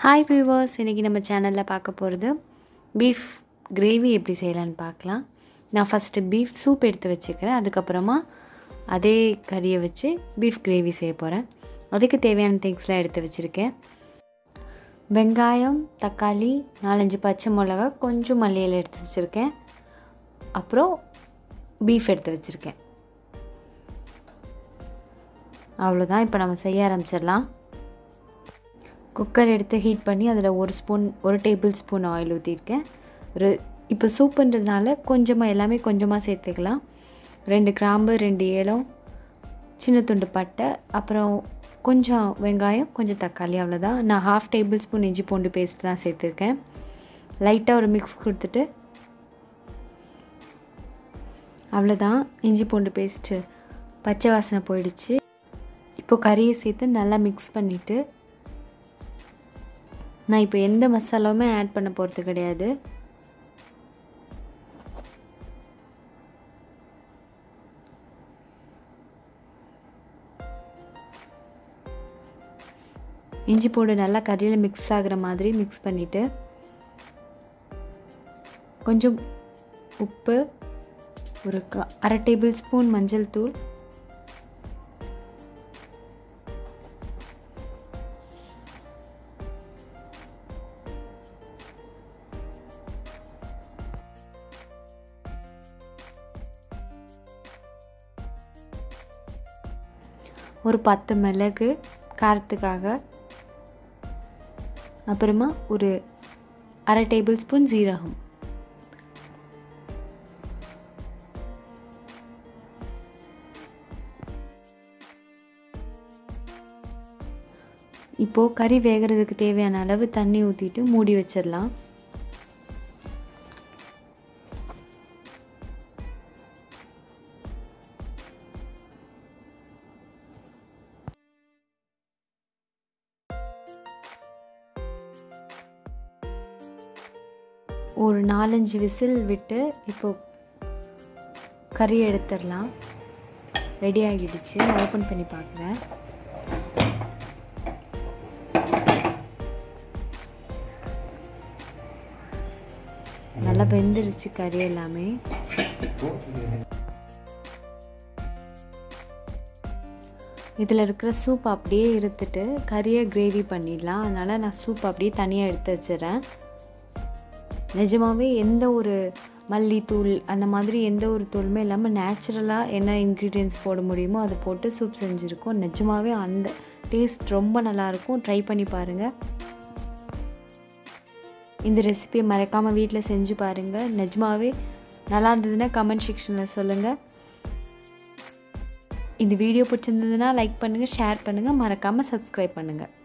hi viewers இன்றைக்கி நம்ம சேனலில் பார்க்க போகிறது பீஃப் கிரேவி எப்படி செய்யலான்னு பார்க்கலாம் நான் ஃபஸ்ட்டு பீஃப் சூப் எடுத்து வச்சுக்கிறேன் அதுக்கப்புறமா அதே கறியை வச்சு பீஃப் கிரேவி செய்ய போகிறேன் அதுக்கு தேவையான திங்ஸ்லாம் எடுத்து வச்சுருக்கேன் வெங்காயம் தக்காளி நாலஞ்சு பச்சை மிளகா கொஞ்சம் மல்லியில் எடுத்து வச்சுருக்கேன் அப்புறம் பீஃப் எடுத்து வச்சுருக்கேன் அவ்வளோதான் இப்போ நம்ம செய்ய ஆரம்பிச்சிடலாம் குக்கர் எடுத்து ஹீட் பண்ணி அதில் ஒரு ஸ்பூன் ஒரு டேபிள் ஸ்பூன் ஆயில் ஊற்றிருக்கேன் ஒரு இப்போ சூப்புன்றதுனால கொஞ்சமாக எல்லாமே கொஞ்சமாக சேர்த்துக்கலாம் ரெண்டு கிராம்பு ரெண்டு ஏலம் சின்ன துண்டு பட்டை அப்புறம் கொஞ்சம் வெங்காயம் கொஞ்சம் தக்காளி அவ்வளோதான் நான் ஹாஃப் டேபிள் ஸ்பூன் இஞ்சி பூண்டு பேஸ்ட் தான் சேர்த்துருக்கேன் லைட்டாக ஒரு மிக்ஸ் கொடுத்துட்டு அவ்வளோதான் இஞ்சி பூண்டு பேஸ்ட்டு பச்சை வாசனை போயிடுச்சு இப்போ கறியை சேர்த்து நல்லா மிக்ஸ் பண்ணிவிட்டு நான் இப்போ எந்த மசாலாவுமே ஆட் பண்ண போகிறது கிடையாது இஞ்சி பூண்டு நல்லா கறியில் மிக்ஸ் ஆகிற மாதிரி மிக்ஸ் பண்ணிவிட்டு கொஞ்சம் உப்பு ஒரு க அரை டேபிள் ஸ்பூன் மஞ்சள் தூள் ஒரு பத்து மிளகு காரத்துக்காக அப்புறமா ஒரு அரை டேபிள் ஸ்பூன் ஜீரகம் இப்போது கறி வேகிறதுக்கு தேவையான அளவு தண்ணி ஊற்றிட்டு மூடி வச்சிடலாம் ஒரு நாலஞ்சு விசில் விட்டு இப்போது கறி எடுத்துடலாம் ரெடி ஆகிடுச்சு ஓப்பன் பண்ணி பார்க்குறேன் நல்லா வெந்துருச்சு கறி எல்லாமே இதில் இருக்கிற சூப் அப்படியே இருத்துட்டு கறியை கிரேவி பண்ணிடலாம் அதனால் நான் சூப் அப்படியே தனியாக எடுத்து வச்சிடறேன் நிஜமாகவே எந்த ஒரு மல்லித்தூள் அந்த மாதிரி எந்த ஒரு தூளுமே இல்லாமல் நேச்சுரலாக என்ன இன்க்ரீடியன்ஸ் போட முடியுமோ அதை போட்டு சூப் செஞ்சுருக்கோம் நிஜமாகவே அந்த டேஸ்ட் ரொம்ப நல்லாயிருக்கும் ட்ரை பண்ணி பாருங்கள் இந்த ரெசிபியை மறக்காமல் வீட்டில் செஞ்சு பாருங்கள் நிஜமாகவே நல்லா இருந்ததுன்னா கமெண்ட் செக்ஷனில் சொல்லுங்கள் இந்த வீடியோ பிடிச்சிருந்ததுன்னா லைக் பண்ணுங்கள் ஷேர் பண்ணுங்கள் மறக்காமல் சப்ஸ்கிரைப் பண்ணுங்கள்